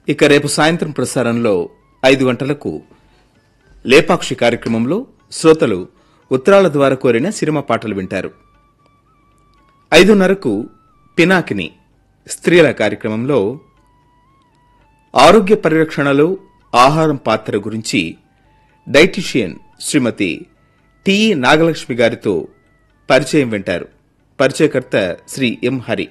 ఇక రేపు సాయంత్రం ప్రసారంలో ఐదు గంటలకు లేపాక్షి కార్యక్రమంలో శ్రోతలు ఉత్తరాల ద్వారా కోరిన సినిమా పాటలు వింటారు ఐదున్నరకు పినాకిని స్త్రీల కార్యక్రమంలో ఆరోగ్య పరిరక్షణలో ఆహారం పాత్ర గురించి డైటిషియన్ శ్రీమతి టి నాగలక్ష్మి గారితో పరిచయం వింటారు పరిచయకర్త శ్రీ ఎం హరి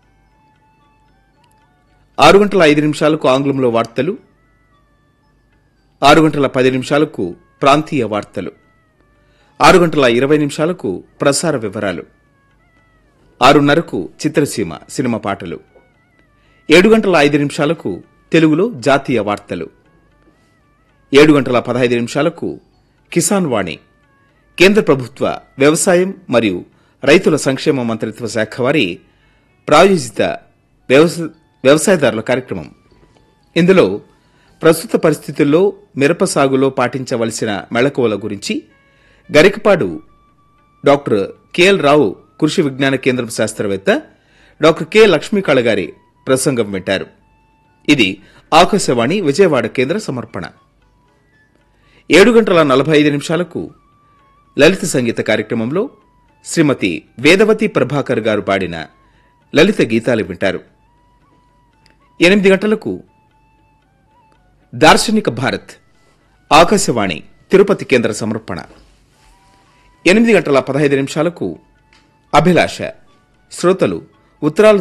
ఆరు గంటల ఐదు నిమిషాలకు ఆంగ్లంలో వార్తలు ఆరు గంటల పది నిమిషాలకు ప్రాంతీయ వార్తలు ఆరు గంటల ఇరవై నిమిషాలకు ప్రసార వివరాలు ఆరున్నరకు చిత్రసీమ సినిమా పాటలు ఏడు గంటల ఐదు నిమిషాలకు తెలుగులో జాతీయ వార్తలు ఏడు గంటల పదహైదు నిమిషాలకు కిసాన్ వాణి కేంద్ర ప్రభుత్వ వ్యవసాయం మరియు రైతుల సంక్షేమ మంత్రిత్వ శాఖ వారి ప్రాయోజిత వ్యవస- వ్యవసాయదారుల కార్యక్రమం ఇందులో ప్రస్తుత పరిస్థితుల్లో మిరప సాగులో పాటించవలసిన మెళకువల గురించి గరికపాడు డాక్టర్ కెఎల్ రావు కృషి విజ్ఞాన కేంద్రం శాస్త్రవేత్త డాక్టర్ కె లక్ష్మీకళ గారి ప్రసంగం వింటారు ఇది ఆకాశవాణి విజయవాడ కేంద్ర సమర్పణ ఏడు గంటల నలభై ఐదు నిమిషాలకు లలిత సంగీత కార్యక్రమంలో శ్రీమతి వేదవతి ప్రభాకర్ గారు పాడిన లలిత గీతాలు వింటారు ఎనిమిది గంటలకు దార్శనిక భారత్ ఆకాశవాణి తిరుపతి కేంద్ర సమర్పణ ఎనిమిది గంటల పదహైదు నిమిషాలకు అభిలాష శ్రోతలు ఉత్తరాల